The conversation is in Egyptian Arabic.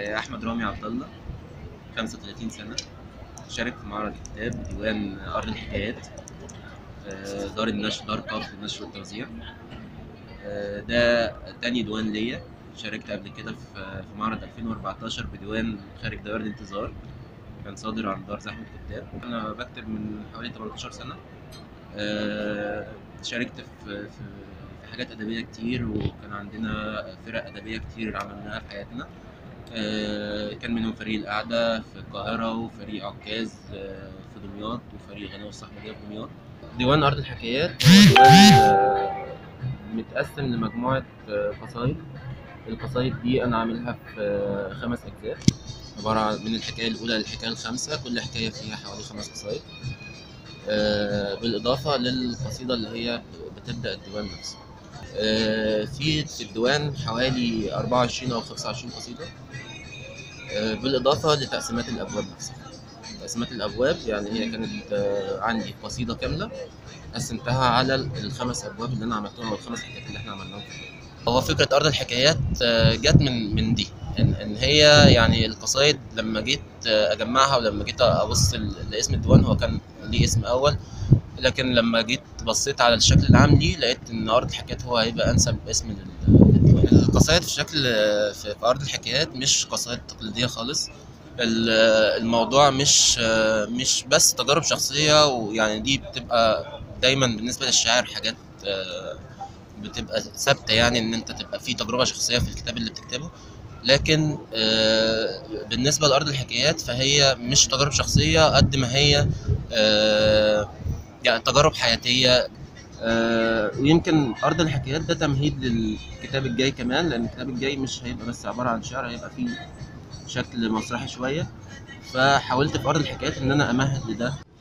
آه، احمد رامي عبد الله 35 سنه شارك في معرض الكتاب ديوان ارض الحكايات آه، دار النشر دار قاف للنشر والتوزيع آه، ده تاني ديوان ليا شاركت قبل كده في في معرض 2014 بديوان خارج دوائر الانتظار كان صادر عن دار زحمة الكتاب أنا بكتب من حوالي 18 سنة آه، شاركت في في في حاجات أدبية كتير وكان عندنا فرق أدبية كتير عملناها في حياتنا آه، كان منهم فريق القعدة في القاهرة وفريق عكاز آه، في دمياط وفريق غناوي الصحفية في دمياط ديوان أرض الحكايات هو ديوان آه، متقسم لمجموعة آه، قصايد القصايد دي أنا عاملها في آه، خمس أجزاء عبارة عن من الحكاية الأولى للحكاية الخامسة كل حكاية فيها حوالي خمس قصايد آه، بالإضافة للقصيدة اللي هي بتبدأ الديوان نفسه آه، في في الديوان حوالي 24 أو 25 قصيدة آه، بالإضافة لتقسيمات الأبواب نفسها تقسيمات الأبواب يعني هي كانت آه، عندي قصيدة كاملة قسمتها على الخمس أبواب اللي أنا عملتهم أو الخمس حكايات اللي إحنا عملناهم في الديوان. هو فكرة أرض الحكايات آه، جت من من دي إن, إن هي يعني القصايد لما جيت آه، أجمعها ولما جيت أبص ل- لاسم الديوان هو كان ليه اسم أول لكن لما جيت بصيت على الشكل العام ليه لقيت إن أرض الحكايات هو هيبقى أنسب اسم لل- للديوان القصايد في شكل آه، في في أرض الحكايات مش قصايد تقليدية خالص ال- الموضوع مش آه، مش بس تجارب شخصية ويعني دي بتبقى دايما بالنسبة للشاعر حاجات آه، بتبقى ثابته يعني ان انت تبقى في تجربه شخصيه في الكتاب اللي بتكتبه لكن آه، بالنسبه لارض الحكايات فهي مش تجارب شخصيه قد ما هي آه، يعني تجارب حياتيه آه، ويمكن ارض الحكايات ده تمهيد للكتاب الجاي كمان لان الكتاب الجاي مش هيبقى بس عباره عن شعر هيبقى فيه شكل مسرحي شويه فحاولت في ارض الحكايات ان انا امهد لده